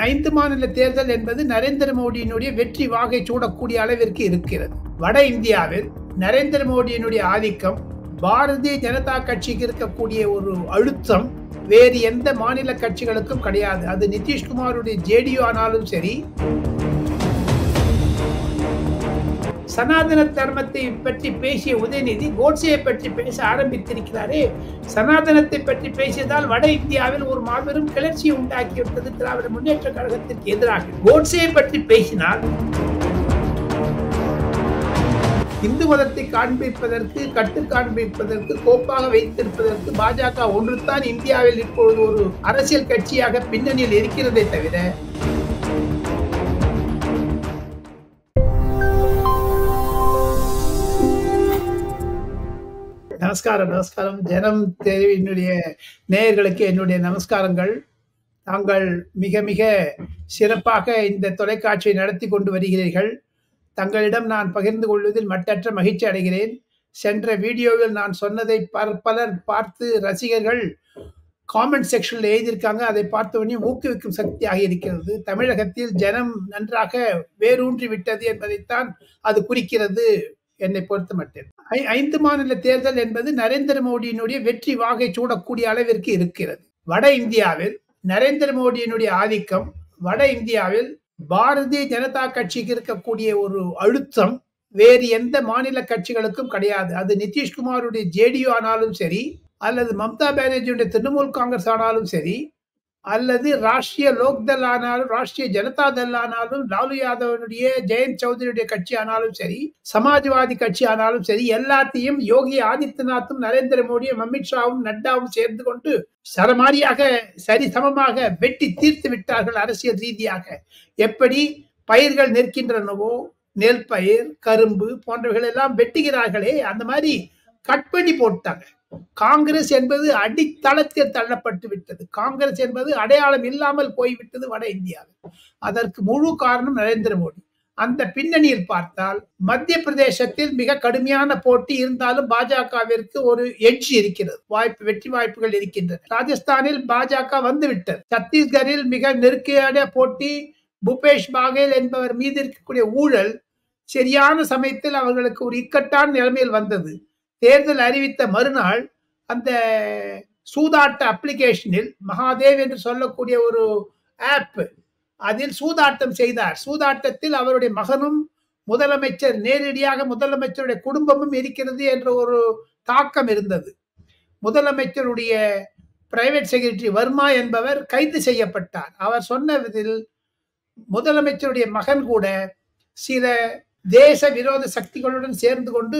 ஐந்து மாநில தேர்தல் என்பது நரேந்திர மோடியினுடைய வெற்றி வாகை சூடக்கூடிய அளவிற்கு இருக்கிறது வட இந்தியாவில் நரேந்திர மோடியினுடைய ஆதிக்கம் பாரதிய ஜனதா கட்சிக்கு இருக்கக்கூடிய ஒரு அழுத்தம் வேறு எந்த மாநில கட்சிகளுக்கும் கிடையாது அது நிதிஷ்குமாருடைய ஜேடியு ஆனாலும் சரி சனாதன தர்மத்தை பற்றி பேசிய உதயநிதி கோட்சையை பற்றி பேச ஆரம்பித்திருக்கிறாரே சனாதனத்தை பற்றி பேசியதால் வட இந்தியாவில் ஒரு மாபெரும் கிளர்ச்சியை உண்டாக்கிவிட்டது திராவிட முன்னேற்ற கழகத்திற்கு எதிராக கோட்சையை பற்றி பேசினால் இந்து மதத்தை காண்பிப்பதற்கு கட்டு காண்பிப்பதற்கு கோப்பாக வைத்திருப்பதற்கு பாஜக ஒன்றுதான் இந்தியாவில் இப்பொழுது ஒரு அரசியல் கட்சியாக பின்னணியில் இருக்கிறதே தவிர நமஸ்காரம் நமஸ்காரம் ஜனம் தேவியினுடைய நேயர்களுக்கு என்னுடைய நமஸ்காரங்கள் தாங்கள் மிக மிக சிறப்பாக இந்த தொலைக்காட்சியை நடத்தி கொண்டு வருகிறீர்கள் தங்களிடம் நான் பகிர்ந்து கொள்வதில் மட்டற்ற மகிழ்ச்சி அடைகிறேன் சென்ற வீடியோவில் நான் சொன்னதை பலர் பார்த்து ரசிகர்கள் காமெண்ட் செக்ஷனில் எழுதியிருக்காங்க அதை பார்த்தவொடனே ஊக்குவிக்கும் சக்தியாக இருக்கிறது தமிழகத்தில் ஜனம் நன்றாக வேரூன்றி விட்டது என்பதைத்தான் அது குறிக்கிறது என்னை பொறுத்த மட்டும் ஐந்து மாநில தேர்தல் என்பது நரேந்திர மோடியினுடைய வெற்றி வாகை சூடக்கூடிய அளவிற்கு இருக்கிறது வட இந்தியாவில் நரேந்திர மோடியினுடைய ஆதிக்கம் வட இந்தியாவில் பாரதிய ஜனதா கட்சிக்கு இருக்கக்கூடிய ஒரு அழுத்தம் வேறு எந்த மாநில கட்சிகளுக்கும் கிடையாது அது நிதிஷ்குமாருடைய ஜேடியு ஆனாலும் சரி அல்லது மம்தா பானர்ஜியுடைய திரிணாமுல் காங்கிரஸ் ஆனாலும் சரி அல்லது ராஷ்டிரிய லோக்தள் ஆனாலும் ராஷ்டிரிய ஜனதா தள் ஆனாலும் லாலு யாதவனுடைய ஜெயந்த் சௌத்ரியுடைய கட்சி ஆனாலும் சரி சமாஜ்வாதி கட்சி ஆனாலும் சரி எல்லாத்தையும் யோகி ஆதித்யநாத்தும் நரேந்திர மோடியும் அமித்ஷாவும் நட்டாவும் சேர்ந்து கொண்டு சரமாரியாக சரிசமமாக வெட்டி தீர்த்து விட்டார்கள் அரசியல் ரீதியாக எப்படி பயிர்கள் நிற்கின்றனவோ நெல் பயிர் கரும்பு போன்றவைகள் எல்லாம் வெட்டுகிறார்களே அந்த மாதிரி கட் பண்ணி போட்டாங்க காங்கிரஸ் என்பது அடித்தளத்தில் தள்ளப்பட்டு விட்டது காங்கிரஸ் என்பது அடையாளம் இல்லாமல் போய்விட்டது வட இந்தியாவில் அதற்கு முழு காரணம் நரேந்திர மோடி அந்த பின்னணியில் பார்த்தால் மத்திய பிரதேசத்தில் மிக கடுமையான போட்டி இருந்தாலும் பாஜகவிற்கு ஒரு எட்ஜ் இருக்கிறது வாய்ப்பு வெற்றி வாய்ப்புகள் இருக்கின்றன ராஜஸ்தானில் பாஜக வந்துவிட்டது சத்தீஸ்கரில் மிக நெருக்கியான போட்டி பூபேஷ் பாகேல் என்பவர் மீது இருக்கக்கூடிய ஊழல் சரியான சமயத்தில் அவர்களுக்கு ஒரு இக்கட்டான நிலைமையில் வந்தது தேர்தல் அறிவித்த மறுநாள் அந்த சூதாட்ட அப்ளிகேஷனில் மகாதேவ் என்று சொல்லக்கூடிய ஒரு ஆப் அதில் சூதாட்டம் செய்தார் சூதாட்டத்தில் அவருடைய மகனும் முதலமைச்சர் நேரடியாக முதலமைச்சருடைய குடும்பமும் இருக்கிறது என்ற ஒரு தாக்கம் இருந்தது முதலமைச்சருடைய பிரைவேட் செக்ரட்டரி வர்மா என்பவர் கைது செய்யப்பட்டார் அவர் சொன்னதில் முதலமைச்சருடைய மகன் கூட சில தேச விரோத சக்திகளுடன் சேர்ந்து கொண்டு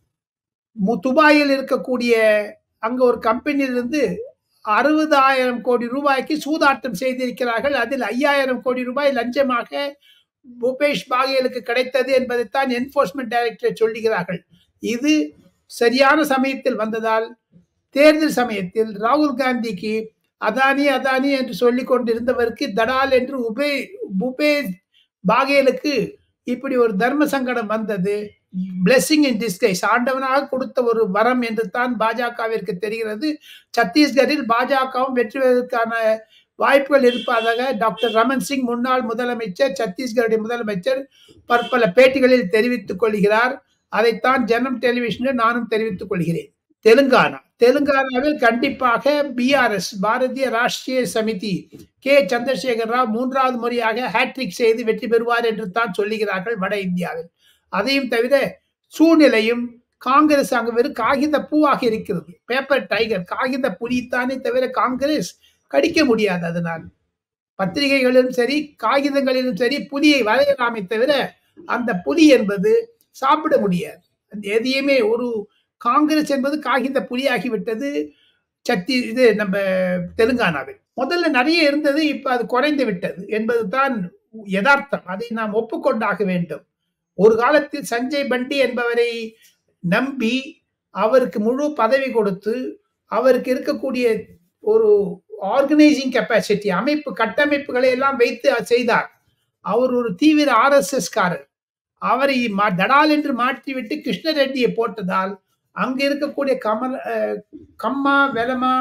துபாயில் இருக்கக்கூடிய அங்க ஒரு கம்பெனியிலிருந்து அறுபதாயிரம் கோடி ரூபாய்க்கு சூதாட்டம் செய்திருக்கிறார்கள் அதில் ஐயாயிரம் கோடி ரூபாய் லஞ்சமாக பூபேஷ் பாகேலுக்கு கிடைத்தது என்பதைத்தான் என்போர்ஸ்மெண்ட் டைரக்டர் சொல்லுகிறார்கள் இது சரியான சமயத்தில் வந்ததால் தேர்தல் சமயத்தில் ராகுல் காந்திக்கு அதானி அதானி என்று சொல்லிக் கொண்டிருந்தவருக்கு தடால் என்று உபே பூபேஷ் பாகேலுக்கு இப்படி ஒரு தர்ம சங்கடம் வந்தது பிளெஸிங் இன் டிஸ்கைஸ் ஆண்டவனாக கொடுத்த ஒரு வரம் என்று தான் பாஜகவிற்கு தெரிகிறது சத்தீஸ்கரில் பாஜகவும் வெற்றி பெறுவதற்கான வாய்ப்புகள் இருப்பதாக டாக்டர் ரமன் சிங் முன்னாள் முதலமைச்சர் சத்தீஸ்கருடைய முதலமைச்சர் பற்பல பேட்டிகளில் தெரிவித்துக் கொள்கிறார் அதைத்தான் ஜனம் டெலிவிஷனில் நானும் தெரிவித்துக் கொள்கிறேன் தெலுங்கானா தெலுங்கானாவில் கண்டிப்பாக பிஆர்எஸ் பாரதிய ராஷ்டிரிய சமிதி கே சந்திரசேகர் ராவ் மூன்றாவது முறையாக ஹேட்ரிக் செய்து வெற்றி பெறுவார் என்று தான் சொல்லுகிறார்கள் வட இந்தியாவில் அதையும் தவிர சூழ்நிலையும் காங்கிரஸ் அங்கு வெறும் காகித பூவாக இருக்கிறது பேப்பர் டைகர் காகித புலித்தானே தவிர காங்கிரஸ் கடிக்க முடியாது அதனால் பத்திரிகைகளிலும் சரி காகிதங்களிலும் சரி புலியை வரையலாமே தவிர அந்த புலி என்பது சாப்பிட முடியாது எதையுமே ஒரு காங்கிரஸ் என்பது காகித புலியாகிவிட்டது சத்தி இது நம்ம தெலுங்கானாவில் முதல்ல நிறைய இருந்தது இப்ப அது குறைந்து விட்டது என்பது தான் யதார்த்தம் அதை நாம் ஒப்புக்கொண்டாக வேண்டும் ஒரு காலத்தில் சஞ்சய் பண்டி என்பவரை நம்பி அவருக்கு முழு பதவி கொடுத்து அவருக்கு இருக்கக்கூடிய ஒரு ஆர்கனைசிங் கெப்பாசிட்டி அமைப்பு கட்டமைப்புகளை எல்லாம் வைத்து செய்தார் அவர் ஒரு தீவிர ஆர்எஸ்எஸ் காரர் அவரை தடால் என்று மாற்றிவிட்டு கிருஷ்ண ரெட்டியை போட்டதால் அங்க இருக்கக்கூடிய கமல் கம்மா வெலமா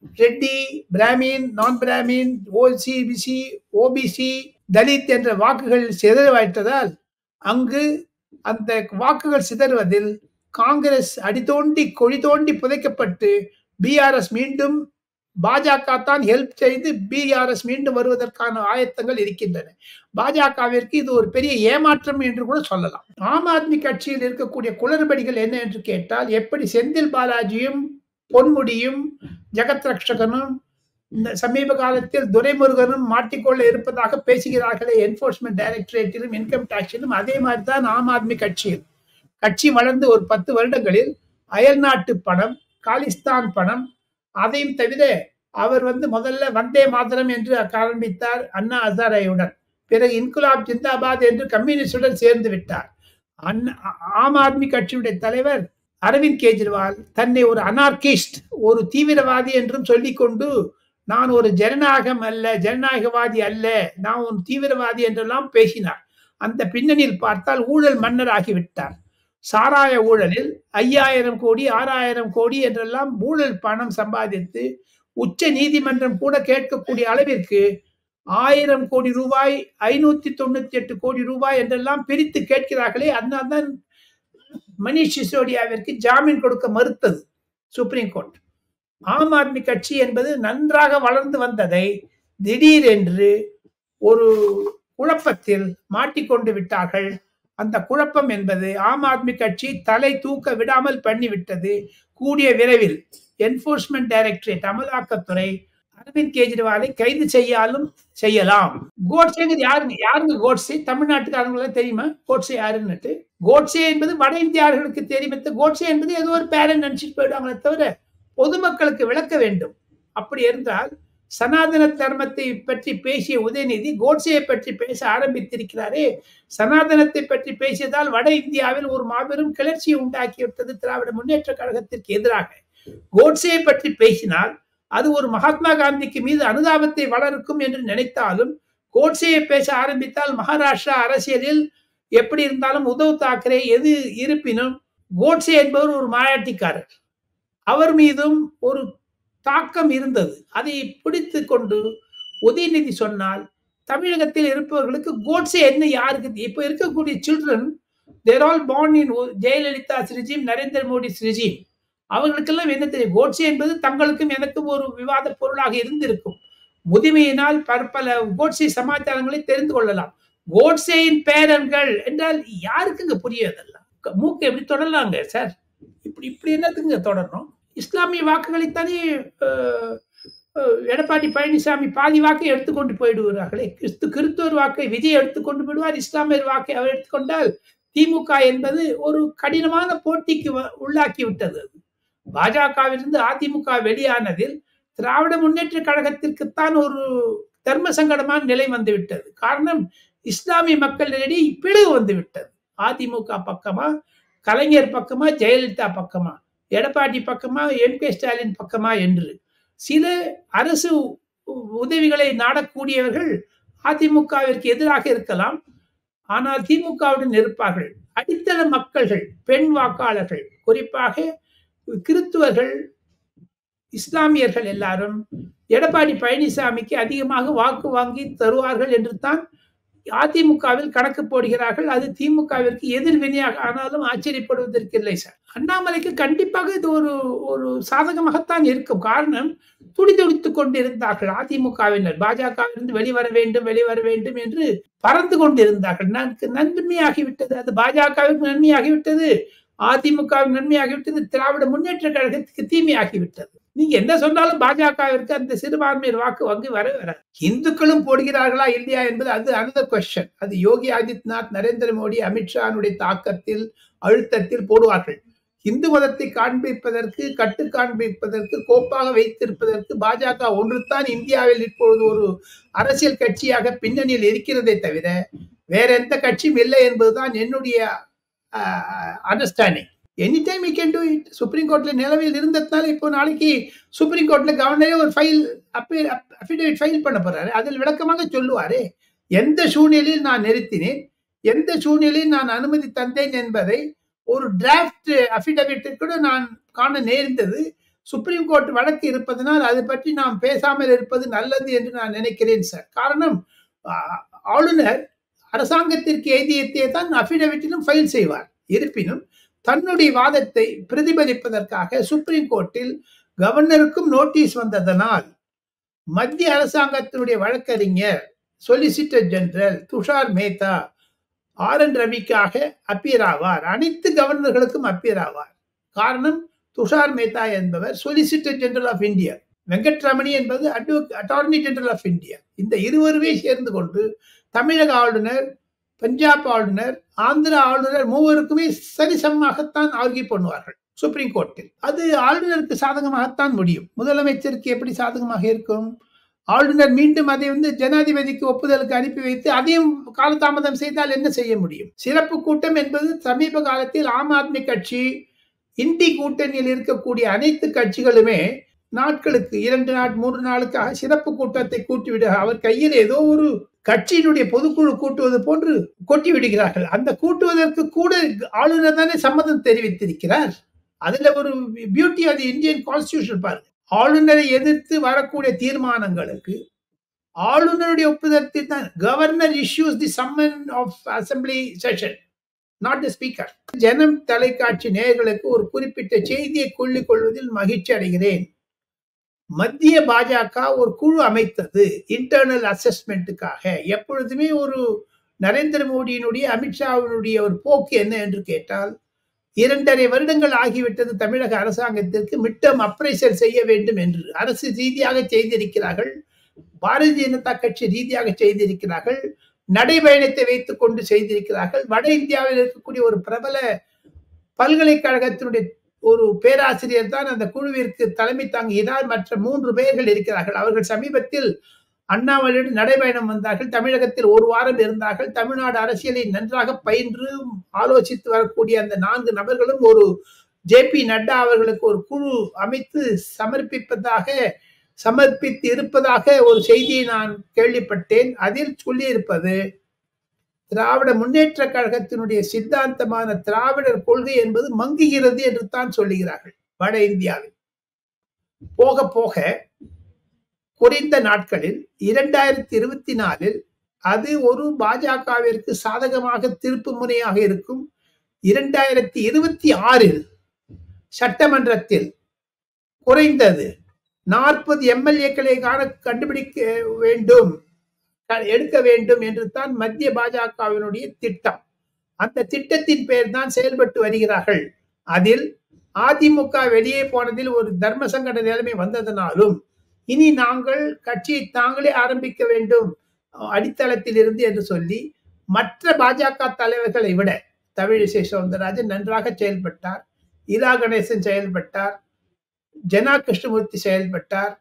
ரெட்டி பிராமின் நான் பிராமின் ஓசிபிசி ஓபிசி தலித் என்ற வாக்குகள் சிதறவாயிட்டதால் அங்கு அந்த வாக்குகள் சிதறுவதில் காங்கிரஸ் அடித்தோண்டி கொழி தோண்டி புதைக்கப்பட்டு பிஆர்எஸ் மீண்டும் பாஜக தான் ஹெல்ப் செய்து பிஆர்எஸ் மீண்டும் வருவதற்கான ஆயத்தங்கள் இருக்கின்றன பாஜகவிற்கு இது ஒரு பெரிய ஏமாற்றம் என்று கூட சொல்லலாம் ஆம் ஆத்மி கட்சியில் இருக்கக்கூடிய குளறுபடிகள் என்ன என்று கேட்டால் எப்படி செந்தில் பாலாஜியும் பொன்முடியும் ஜெகத் ரக்ஷகனும் இந்த சமீப காலத்தில் துரைமுருகனும் மாட்டிக்கொள்ள இருப்பதாக பேசுகிறார்களே என்போர்ஸ்மெண்ட் டைரக்டரேட்டிலும் இன்கம் டாக்ஸிலும் அதே மாதிரி தான் ஆம் ஆத்மி கட்சியில் கட்சி வளர்ந்து ஒரு பத்து வருடங்களில் அயல்நாட்டு பணம் காலிஸ்தான் பணம் அதையும் தவிர அவர் வந்து முதல்ல வந்தே மாதரம் என்று ஆரம்பித்தார் அண்ணா ஹசாரேயுடன் பிறகு இன்குலாப் ஜிந்தாபாத் என்று கம்யூனிஸ்டுடன் சேர்ந்து விட்டார் அண்ணா ஆம் ஆத்மி கட்சியுடைய தலைவர் அரவிந்த் கெஜ்ரிவால் தன்னை ஒரு அனார்கிஸ்ட் ஒரு தீவிரவாதி என்றும் சொல்லிக்கொண்டு நான் ஒரு ஜனநாயகம் அல்ல ஜனநாயகவாதி அல்ல நான் ஒரு தீவிரவாதி என்றெல்லாம் பேசினார் அந்த பின்னணியில் பார்த்தால் ஊழல் மன்னர் ஆகிவிட்டார் சாராய ஊழலில் ஐயாயிரம் கோடி ஆறாயிரம் கோடி என்றெல்லாம் ஊழல் பணம் சம்பாதித்து உச்ச நீதிமன்றம் கூட கேட்கக்கூடிய அளவிற்கு ஆயிரம் கோடி ரூபாய் ஐநூத்தி தொண்ணூத்தி எட்டு கோடி ரூபாய் என்றெல்லாம் பிரித்து கேட்கிறார்களே அதனால்தான் மணிஷ் சிசோடியாவிற்கு ஜாமீன் கொடுக்க மறுத்தது சுப்ரீம் கோர்ட் ஆம் ஆத்மி கட்சி என்பது நன்றாக வளர்ந்து வந்ததை திடீரென்று ஒரு குழப்பத்தில் மாட்டிக்கொண்டு விட்டார்கள் அந்த குழப்பம் என்பது ஆம் ஆத்மி கட்சி தலை தூக்க விடாமல் பண்ணிவிட்டது கூடிய விரைவில் என்போர்ஸ்மெண்ட் டைரக்டரேட் அமலாக்கத்துறை அரவிந்த் கெஜ்ரிவாலை கைது செய்யாலும் செய்யலாம் கோட்ஸேங்கிறது யாருங்க யாருங்க கோட்ஸே தமிழ்நாட்டுக்காரங்களுக்கு தெரியுமா கோட்ஸே யாருன்னுட்டு கோட்ஸே என்பது வட இந்தியார்களுக்கு தெரியும் கோட்ஸே என்பது ஏதோ ஒரு பேரன் நினைச்சிட்டு போயிடுவாங்களே தவிர பொதுமக்களுக்கு விளக்க வேண்டும் அப்படி இருந்தால் சனாதன தர்மத்தை பற்றி பேசிய உதயநிதி கோட்ஸையை பற்றி பேச ஆரம்பித்திருக்கிறாரே சனாதனத்தை பற்றி பேசியதால் வட இந்தியாவில் ஒரு மாபெரும் கிளர்ச்சியை உண்டாக்கிவிட்டது திராவிட முன்னேற்ற கழகத்திற்கு எதிராக கோட்ஸையை பற்றி பேசினால் அது ஒரு மகாத்மா காந்திக்கு மீது அனுதாபத்தை வளர்க்கும் என்று நினைத்தாலும் கோட்ஸையை பேச ஆரம்பித்தால் மகாராஷ்டிரா அரசியலில் எப்படி இருந்தாலும் உத்தவ் தாக்கரே எது இருப்பினும் கோட்ஸே என்பவர் ஒரு மாயாட்டிக்காரர் அவர் மீதும் ஒரு தாக்கம் இருந்தது அதை பிடித்து கொண்டு உதயநிதி சொன்னால் தமிழகத்தில் இருப்பவர்களுக்கு கோட்ஸே என்ன யாருக்கு இப்ப இருக்கக்கூடிய children there all born in Jayalalithaa regime Narendra Modi regime அவர்களுக்கெல்லாம் என்ன தெரியும் கோட்ஸே என்பது தங்களுக்கும் எனக்கும் ஒரு விவாத பொருளாக இருந்திருக்கும் முதுமையினால் பற்பல கோட்ஸே சமாச்சாரங்களை தெரிந்து கொள்ளலாம் கோட்ஸேயின் பேரன்கள் என்றால் யாருக்குங்க புரியதெல்லாம் மூக்கு எப்படி தொடரலாங்க சார் இப்படி இப்படி என்னத்துக்குங்க தொடரணும் இஸ்லாமிய வாக்குகளைத்தானே எடப்பாடி பழனிசாமி பாதி வாக்கை எடுத்துக்கொண்டு போயிடுவார்களே கிறிஸ்து கிறிஸ்துவர் வாக்கை விஜய் எடுத்துக்கொண்டு போயிடுவார் இஸ்லாமியர் வாக்கை அவர் எடுத்துக்கொண்டால் திமுக என்பது ஒரு கடினமான போட்டிக்கு உள்ளாக்கி விட்டது பாஜகவிலிருந்து அதிமுக வெளியானதில் திராவிட முன்னேற்ற கழகத்திற்குத்தான் ஒரு தர்ம சங்கடமான நிலை வந்து விட்டது காரணம் இஸ்லாமிய மக்களிடையே பிளவு வந்து விட்டது அதிமுக பக்கமா கலைஞர் பக்கமா ஜெயலலிதா பக்கமா எடப்பாடி பக்கமா எம் கே ஸ்டாலின் பக்கமா என்று சில அரசு உதவிகளை நாடக்கூடியவர்கள் அதிமுகவிற்கு எதிராக இருக்கலாம் ஆனால் திமுகவுடன் இருப்பார்கள் அடித்தள மக்கள்கள் பெண் வாக்காளர்கள் குறிப்பாக கிறித்துவர்கள் இஸ்லாமியர்கள் எல்லாரும் எடப்பாடி பழனிசாமிக்கு அதிகமாக வாக்கு வாங்கி தருவார்கள் என்று தான் அதிமுகவில் கணக்கு போடுகிறார்கள் அது திமுகவிற்கு எதிர்வினையாக ஆனாலும் ஆச்சரியப்படுவதற்கு இல்லை சார் அண்ணாமலைக்கு கண்டிப்பாக இது ஒரு ஒரு சாதகமாகத்தான் இருக்கும் காரணம் துடி துடித்துக் கொண்டிருந்தார்கள் அதிமுகவினர் பாஜகவிலிருந்து வெளிவர வேண்டும் வெளிவர வேண்டும் என்று பறந்து கொண்டிருந்தார்கள் எனக்கு நன்மையாகிவிட்டது அது பாஜகவிற்கு நன்மையாகிவிட்டது அதிமுகவின் நன்மையாகிவிட்டது திராவிட முன்னேற்ற கழகத்துக்கு தீமையாகிவிட்டது நீங்க என்ன சொன்னாலும் பாஜகவிற்கு அந்த சிறுபான்மையர் வாக்கு வங்கி வர வர இந்துக்களும் போடுகிறார்களா இல்லையா என்பது அது அனதர் கொஸ்டின் அது யோகி ஆதித்யநாத் நரேந்திர மோடி அமித்ஷானுடைய தாக்கத்தில் அழுத்தத்தில் போடுவார்கள் இந்து மதத்தை காண்பிப்பதற்கு கட்டு காண்பிப்பதற்கு கோப்பாக வைத்திருப்பதற்கு பாஜக ஒன்றுதான் இந்தியாவில் இப்பொழுது ஒரு அரசியல் கட்சியாக பின்னணியில் இருக்கிறதே தவிர வேற எந்த கட்சியும் இல்லை என்பதுதான் என்னுடைய understanding any time you can do it supreme கோர்ட்ல நிலவில் இருந்ததுனால இப்போ நாளைக்கு சுப்ரீம் கோர்ட்ல கவர்னரே ஒரு ஃபைல் அஃபிடேவிட் ஃபைல் பண்ண போறாரு அதில் விளக்கமாக சொல்லுவாரே எந்த சூழ்நிலையில் நான் நிறுத்தினேன் எந்த சூழ்நிலையில் நான் அனுமதி தந்தேன் என்பதை ஒரு டிராஃப்ட் அஃபிடவிட் கூட நான் காண நேர்ந்தது சுப்ரீம் கோர்ட் வழக்கு இருப்பதனால் அது பற்றி நாம் பேசாமல் இருப்பது நல்லது என்று நான் நினைக்கிறேன் சார் காரணம் ஆ- ஆளுநர் அரசாங்கத்திற்கு எழுதியத்தை தான் அபிடவிட்டிலும் ஃபைல் செய்வார் இருப்பினும் தன்னுடைய வாதத்தை பிரதிபலிப்பதற்காக சுப்ரீம் கோர்ட்டில் கவர்னருக்கும் நோட்டீஸ் வந்ததனால் மத்திய அரசாங்கத்தினுடைய வழக்கறிஞர் solicitor general Tushar Mehta R N ரவிக்காக அப்பியர் ஆவார் அனைத்து கவர்னர்களுக்கும் அப்பியர் ஆவார் காரணம் துஷார் மேத்தா என்பவர் solicitor general of India Venkataramani என்பது அட்டார்னி ஜெனரல் ஆஃப் இந்தியா இந்த இருவருமே சேர்ந்து கொண்டு தமிழக ஆளுநர் பஞ்சாப் ஆளுநர் ஆந்திர ஆளுநர் மூவருக்குமே சரிசமமாகத்தான் ஆர்கியூ பண்ணுவார்கள் சுப்ரீம் கோர்ட்டில் அது ஆளுநருக்கு சாதகமாகத்தான் முடியும் முதலமைச்சருக்கு எப்படி சாதகமாக இருக்கும் ஆளுநர் மீண்டும் அதை வந்து ஜனாதிபதிக்கு ஒப்புதலுக்கு அனுப்பி வைத்து அதையும் காலதாமதம் செய்தால் என்ன செய்ய முடியும் சிறப்பு கூட்டம் என்பது சமீப காலத்தில் ஆம் ஆத்மி கட்சி இந்தி கூட்டணியில் இருக்கக்கூடிய அனைத்து கட்சிகளுமே நாட்களுக்கு இரண்டு நாள் மூன்று நாளுக்காக சிறப்பு கூட்டத்தை கூட்டிவிட அவர் கையில் ஏதோ ஒரு கட்சியினுடைய பொதுக்குழு கூட்டுவது போன்று கொட்டி விடுகிறார்கள் அந்த கூட்டுவதற்கு கூட ஆளுநர் தானே சம்மதம் தெரிவித்திருக்கிறார் அதுல ஒரு பியூட்டி அது இந்தியன் கான்ஸ்டியூஷன் பாருங்க ஆளுநரை எதிர்த்து வரக்கூடிய தீர்மானங்களுக்கு ஆளுநருடைய ஒப்புதல் தான் governor issues the summon of assembly session not the speaker Janam தொலைக்காட்சி நேயர்களுக்கு ஒரு குறிப்பிட்ட செய்தியை கொள்ளிக் கொள்வதில் மகிழ்ச்சி அடைகிறேன் மத்திய பாஜக ஒரு குழு அமைத்தது இன்டர்னல் அசஸ்மெண்ட்டுக்காக எப்பொழுதுமே ஒரு நரேந்திர மோடியினுடைய அமித்ஷாவினுடைய ஒரு போக்கு என்ன என்று கேட்டால் இரண்டரை வருடங்கள் ஆகிவிட்டது தமிழக அரசாங்கத்திற்கு மிட்டம் அப்ரைசல் செய்ய வேண்டும் என்று அரசு ரீதியாக செய்திருக்கிறார்கள் பாரதிய ஜனதா கட்சி ரீதியாக செய்திருக்கிறார்கள் நடைபயணத்தை வைத்துக் கொண்டு செய்திருக்கிறார்கள் வட இந்தியாவில் இருக்கக்கூடிய ஒரு பிரபல பல்கலைக்கழகத்தினுடைய ஒரு பேராசிரியர் தான் அந்த குழுவிற்கு தலைமை தாங்குகிறார் மற்ற மூன்று பேர்கள் இருக்கிறார்கள் அவர்கள் சமீபத்தில் அண்ணாமலையுடன் நடைபயணம் வந்தார்கள் தமிழகத்தில் ஒரு வாரம் இருந்தார்கள் தமிழ்நாடு அரசியலை நன்றாக பயின்று ஆலோசித்து வரக்கூடிய அந்த நான்கு நபர்களும் ஒரு ஜே பி நட்டா அவர்களுக்கு ஒரு குழு அமைத்து சமர்ப்பிப்பதாக சமர்ப்பித்து இருப்பதாக ஒரு செய்தியை நான் கேள்விப்பட்டேன் அதில் சொல்லியிருப்பது திராவிட முன்னேற்ற கழகத்தினுடைய சித்தாந்தமான திராவிடர் கொள்கை என்பது மங்குகிறது என்று தான் சொல்லுகிறார்கள் வட இந்தியாவில் போக போக குறைந்த நாட்களில் இரண்டாயிரத்தி இருபத்தி நாலில் அது ஒரு பாஜகவிற்கு சாதகமாக திருப்பு முனையாக இருக்கும் இரண்டாயிரத்தி இருபத்தி ஆறில் சட்டமன்றத்தில் குறைந்தது நாற்பது எம்எல்ஏக்களை காண கண்டுபிடிக்க வேண்டும் எடுக்க வேண்டும் என்று தான் மத்திய பாஜகவினுடைய திட்டம் அந்த திட்டத்தின் பெயர் தான் செயல்பட்டு வருகிறார்கள் அதில் அதிமுக வெளியே போனதில் ஒரு தர்ம சங்கட நிலைமை வந்ததனாலும் இனி நாங்கள் கட்சியை தாங்களே ஆரம்பிக்க வேண்டும் அடித்தளத்தில் இருந்து என்று சொல்லி மற்ற பாஜக தலைவர்களை விட தமிழிசை சவுந்தரராஜன் நன்றாக செயல்பட்டார் இரா கணேசன் செயல்பட்டார் ஜனா கிருஷ்ணமூர்த்தி செயல்பட்டார்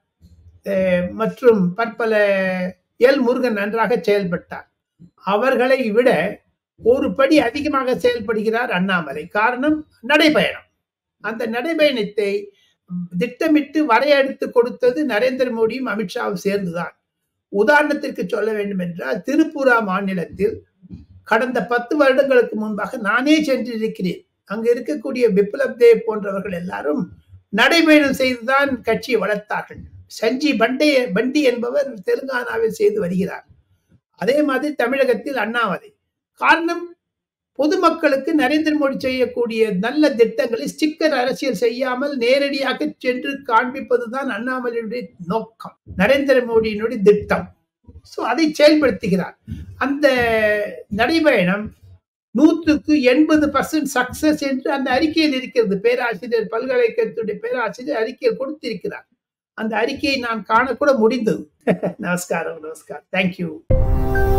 மற்றும் பற்பல எல் முருகன் நன்றாக செயல்பட்டார் அவர்களை விட ஒரு படி அதிகமாக செயல்படுகிறார் அண்ணாமலை காரணம் நடைபயணம் அந்த நடைபயணத்தை திட்டமிட்டு வரையறுத்து கொடுத்தது நரேந்திர மோடியும் அமித்ஷாவும் சேர்ந்துதான் உதாரணத்திற்கு சொல்ல வேண்டும் என்றால் திருப்பூரா மாநிலத்தில் கடந்த பத்து வருடங்களுக்கு முன்பாக நானே சென்றிருக்கிறேன் அங்கு இருக்கக்கூடிய பிப்ளப் தேவ் போன்றவர்கள் எல்லாரும் நடைபயணம் செய்துதான் கட்சியை வளர்த்தார்கள் சஞ்சி பண்டே பண்டி என்பவர் தெலுங்கானாவில் செய்து வருகிறார் அதே மாதிரி தமிழகத்தில் அண்ணாமலை காரணம் பொதுமக்களுக்கு நரேந்திர மோடி செய்யக்கூடிய நல்ல திட்டங்களை ஸ்டிக்கர் அரசியல் செய்யாமல் நேரடியாக சென்று காண்பிப்பதுதான் அண்ணாமலையுடைய நோக்கம் நரேந்திர மோடியினுடைய திட்டம் ஸோ அதை செயல்படுத்துகிறார் அந்த நடைபயணம் நூற்றுக்கு எண்பது பர்சன்ட் சக்சஸ் என்று அந்த அறிக்கையில் இருக்கிறது பேராசிரியர் பல்கலைக்கழகத்துடைய பேராசிரியர் அறிக்கையில் கொடுத்திருக்கிறார் அந்த அறிக்கையை நான் காணக்கூட முடிந்தது நமஸ்காரம் நமஸ்காரம் தேங்க்யூ